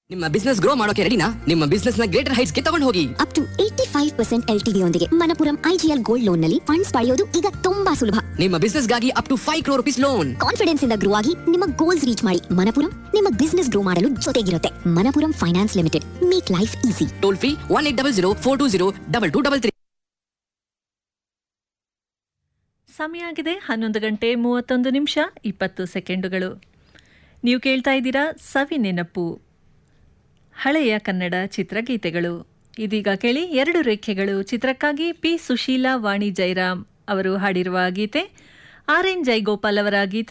ನಿಮ್ಮ business grow ಮಾಡೋಕೆ ರೆಡಿನಾ ನಿಮ್ಮ ಬಿಸ್ನೆಸ್ ನ ಗ್ರೇಟರ್ ಹೈಟ್ಸ್ ಗೆ ತಗೊಂಡು ಹೋಗಿ up to eighty five percent L T ಯೊಂದಿಗೆ ಮನಪುರಂ ಐಜಿಎಲ್ ಗೋಲ್ಡ್ ಲೋನ್ ನಲ್ಲಿ ಫಂಡ್ಸ್ ಪಡೆಯೋದು ಈಗ ತುಂಬಾ ಸುಲಭ ನಿಮ್ಮ ಬಿಸ್ನೆಸ್ ಗಾಗಿ up to five crore rupees loan confidence ಇಂದ ಗ್ರೋ ಆಗಿ ನಿಮ್ಮ ಗೋಲ್ಸ್ ರೀಚ್ ಮಾಡಿ ಮನಪುರಂ ನಿಮ್ಮ ಬಿಸ್ನೆಸ್ ಗ್ರೋ ಮಾಡಲು ಜೊತೆಗಿರುತ್ತೆ Manappuram Finance Limited make life easy toll free one eight double zero four two zero double two double three ಸಮಯ ಆಗಿದೆ ಹನ್ನೊಂದು ಗಂಟೆ ಮೂವತ್ತೊಂದು ನಿಮಿಷ ಇಪ್ಪತ್ತು ಸೆಕೆಂಡುಗಳು ನೀವು ಕೇಳ್ತಾ ಇದ್ದೀರಾ ಸವಿ ನೆನಪು ಹಳೆಯ ಕನ್ನಡ ಚಿತ್ರಗೀತೆಗಳು ಇದೀಗ ಕೇಳಿ ಎರಡು ರೇಖೆಗಳು ಚಿತ್ರಕ್ಕಾಗಿ ಪಿ ಸುಶೀಲಾ ವಾಣಿ ಜೈರಾಮ್ ಅವರು ಹಾಡಿರುವ ಗೀತೆ ಆರ್ ಎನ್ ಜೈಗೋಪಾಲ್ ಅವರ ಗೀತ